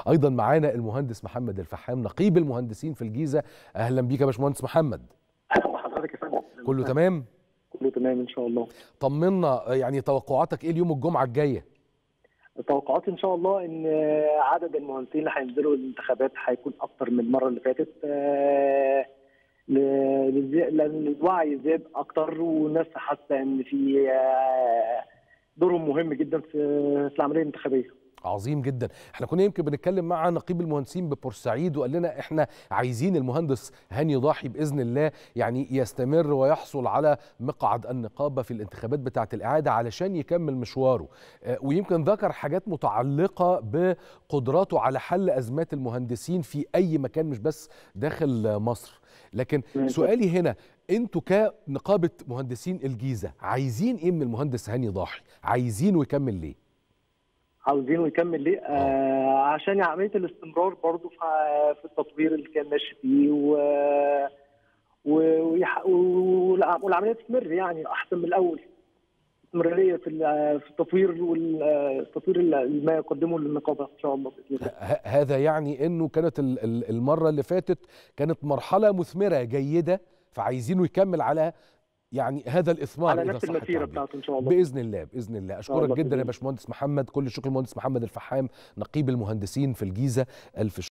ايضا معانا المهندس محمد الفحام نقيب المهندسين في الجيزه اهلا بيك يا باشمهندس محمد اهلا بحضرتك يا فندم كله تمام كله تمام ان شاء الله طمنا يعني توقعاتك ايه اليوم الجمعه الجايه توقعاتي ان شاء الله ان عدد المهندسين اللي هينزلوا الانتخابات هيكون اكتر من المره اللي فاتت آه، ل- لان الوعي زاد اكتر والناس حاسه ان في آه، دورهم مهم جدا في في العمليه الانتخابيه عظيم جدا احنا كنا يمكن بنتكلم مع نقيب المهندسين ببورسعيد وقال لنا احنا عايزين المهندس هاني ضاحي باذن الله يعني يستمر ويحصل على مقعد النقابه في الانتخابات بتاعه الاعاده علشان يكمل مشواره آه، ويمكن ذكر حاجات متعلقه بقدراته على حل ازمات المهندسين في اي مكان مش بس داخل مصر لكن مم. سؤالي هنا انتوا كنقابه مهندسين الجيزه عايزين ايه من المهندس هاني ضاحي عايزينه يكمل ليه عاوزينه يكمل ليه؟ آه عشان عمليه الاستمرار برضه في في التطوير اللي كان ماشي فيه و و- ويح- والع- والعمليه تستمر يعني احسن من الاول استمراريه في ال- في التطوير والتطوير اللي ما يقدمه للنقابه ان شاء الله باذن الله ه- هذا يعني انه كانت ال- ال- المره اللي فاتت كانت مرحله مثمره جيده فعايزينه يكمل على يعني هذا الاثمار على إذا نفس صح المسيره التعبير. بتاعته ان شاء الله باذن الله باذن الله اشكرك الله جدا بإذن يا الله. باشمهندس محمد كل الشكر المهندس محمد الفحام نقيب المهندسين في الجيزه الف